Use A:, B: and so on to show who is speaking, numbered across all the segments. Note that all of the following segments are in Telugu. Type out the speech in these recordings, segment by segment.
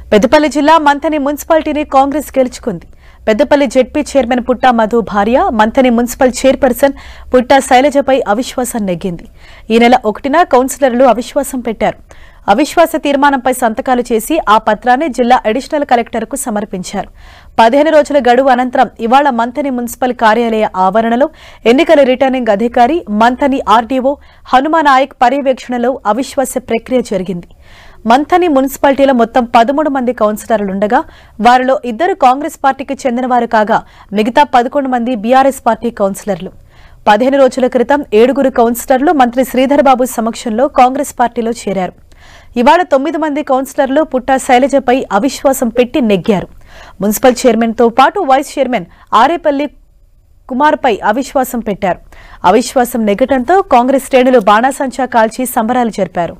A: పెద్దపల్లి జిల్లా మంథని మున్సిపాలిటీని కాంగ్రెస్ గెలుచుకుంది పెద్దపల్లి జెడ్పీ చైర్మన్ పుట్టా మధు భార్య మంథని మున్సిపల్ చైర్పర్సన్ పుట్టా శైలజపై అవిశ్వాసం నెగ్గింది ఈ నెల ఒకటిన కౌన్సిలర్లు అవిశ్వాసం పెట్టారు అవిశ్వాస తీర్మానంపై సంతకాలు చేసి ఆ పత్రాన్ని జిల్లా అడిషనల్ కలెక్టర్కు సమర్పించారు పదిహేను రోజుల గడువు అనంతరం ఇవాళ మంథని మున్సిపల్ కార్యాలయ ఆవరణలో ఎన్నికల రిటర్నింగ్ అధికారి మంథని ఆర్డీఓ హనుమాన్ నాయక్ పర్యవేక్షణలో అవిశ్వాస ప్రక్రియ జరిగింది మంథని మున్సిపాలిటీలో మొత్తం పదమూడు మంది కౌన్సిలర్లుండగా వారిలో ఇద్దరు కాంగ్రెస్ పార్టీకి చెందినవారు కాగా మిగతా పదకొండు మంది బీఆర్ఎస్ పార్టీ కౌన్సిలర్లు పదిహేను రోజుల క్రితం ఏడుగురు కౌన్సిలర్లు మంత్రి శ్రీధర్ బాబు సమక్షంలో కాంగ్రెస్ పార్టీలో చేరారు ఇవాళ తొమ్మిది మంది కౌన్సిలర్లు పుట్టా శైలజపై అవిశ్వాసం పెట్టి నెగ్గారు మున్సిపల్ చైర్మన్ తో పాటు వైస్ చైర్మన్ ఆరేపల్లి కుమార్పై అవిశ్వాసం పెట్టారు అవిశ్వాసం నెగ్గటంతో కాంగ్రెస్ శ్రేణులు బాణాసంచా కాల్చి సంబరాలు జరిపారు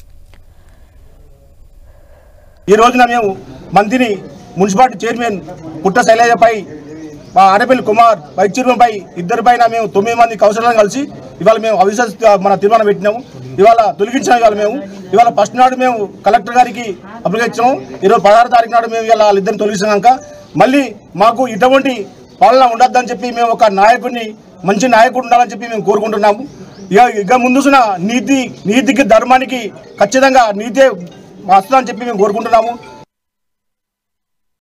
B: ఈ రోజున మేము మంత్రిని మున్సిపాలిటీ చైర్మన్ పుట్ట శైలజపై మా ఆడపల్లి కుమార్ వైస్ చైర్మన్ పై ఇద్దరి పైన మేము తొమ్మిది మంది కౌన్సిలర్లను కలిసి ఇవాళ మేము అవిశ్వాస మన తీర్మానం పెట్టినాము ఇవాళ తొలగించాం ఇవాళ మేము ఇవాళ ఫస్ట్ నాడు మేము కలెక్టర్ గారికి అప్లికేషన్ ఇచ్చాము ఈరోజు పదహారు తారీఖు నాడు మేము ఇవాళ వాళ్ళిద్దరిని తొలగించాక మళ్ళీ మాకు ఇటువంటి పాలన ఉండొద్దని చెప్పి మేము ఒక నాయకుడిని మంచి నాయకుడు ఉండాలని చెప్పి మేము కోరుకుంటున్నాము ఇక ఇక ముందుసిన నీతి నీతికి ధర్మానికి ఖచ్చితంగా నీతే వస్తుందని చెప్పి మేము కోరుకుంటున్నాము